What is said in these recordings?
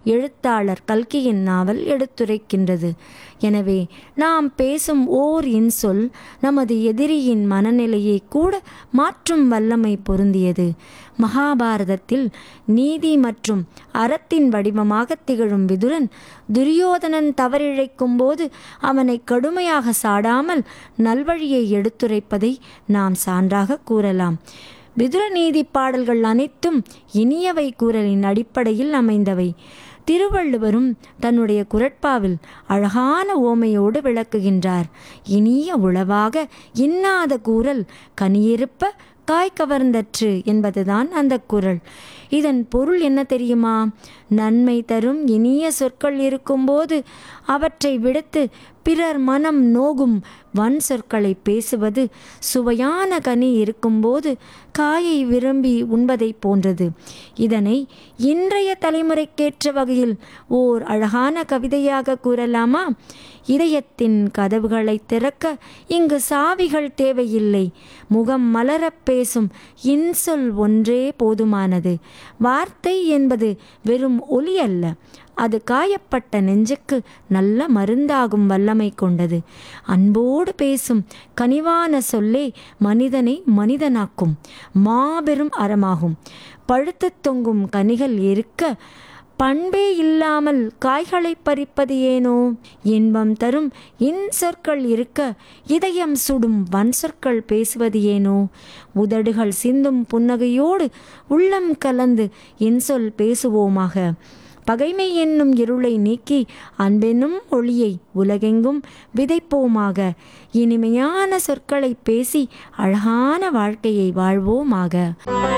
எழுத்தாளர் கல்கியின் நாவல் எடுத்துரைக்கின்றது எனவே நாம் பேசும் ஓர் இன்சொல் நமது எதிரியின் மனநிலையை கூட மாற்றும் வல்லமை பொருந்தியது மகாபாரதத்தில் நீதி மற்றும் அறத்தின் வடிவமாக திகழும் விதுரன் துரியோதனன் தவறிழைக்கும் போது அவனை கடுமையாக சாடாமல் நல்வழியை எடுத்துரைப்பதை நாம் சான்றாக கூறலாம் விதுர நீதி பாடல்கள் அனைத்தும் இனியவை கூறலின் அடிப்படையில் அமைந்தவை திருவள்ளுவரும் தன்னுடைய குரட்பாவில் அழகான ஓமையோடு விளக்குகின்றார் இனிய உளவாக இன்னாத கூறல் கனியிருப்ப காய் கவர்ந்தற்று என்பதுதான் அந்த குரல் இதன் பொருள் என்ன தெரியுமா நன்மை தரும் இனிய சொற்கள் இருக்கும்போது அவற்றை விடுத்து பிறர் மனம் நோகும் வன் சொற்களை பேசுவது சுவையான கனி இருக்கும்போது காயை விரும்பி உண்பதை போன்றது இதனை இன்றைய தலைமுறைக்கேற்ற வகையில் ஓர் அழகான கவிதையாக கூறலாமா இதயத்தின் கதவுகளை திறக்க இங்கு சாவிகள் தேவையில்லை முகம் மலரப் பேசும் இன்சொல் ஒன்றே போதுமானது வார்த்தை என்பது வெறும் ஒலி அல்ல அது காயப்பட்ட நெஞ்சுக்கு நல்ல மருந்தாகும் வல்லமை கொண்டது அன்போடு பேசும் கனிவான சொல்லே மனிதனை மனிதனாக்கும் மாபெரும் அறமாகும் பழுத்து தொங்கும் கனிகள் இருக்க பண்பே இல்லாமல் காய்களை பறிப்பது ஏனோ இன்பம் தரும் இன்சொற்கள் இருக்க இதயம் சுடும் வன் சொற்கள் பேசுவது ஏனோ உதடுகள் சிந்தும் புன்னகையோடு உள்ளம் கலந்து இன்சொல் பேசுவோமாக பகைமை என்னும் இருளை நீக்கி அன்பெனும் ஒளியை உலகெங்கும் விதைப்போமாக இனிமையான சொற்களை பேசி அழகான வாழ்க்கையை வாழ்வோமாக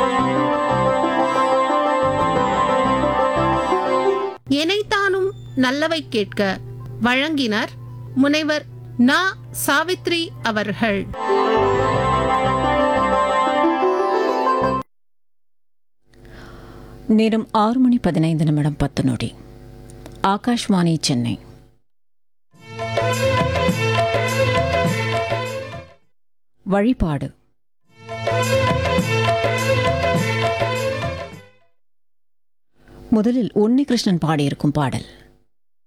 எனைத்தானும் நல்லவை கேட்க வழங்கினர் முனைவர் நா சாவித்ரி அவர்கள் நேரம் ஆறு மணி பதினைந்து நிமிடம் பத்து நொடி ஆகாஷ்வாணி சென்னை வழிபாடு முதலில் உன்னிகிருஷ்ணன் பாடியிருக்கும் பாடல்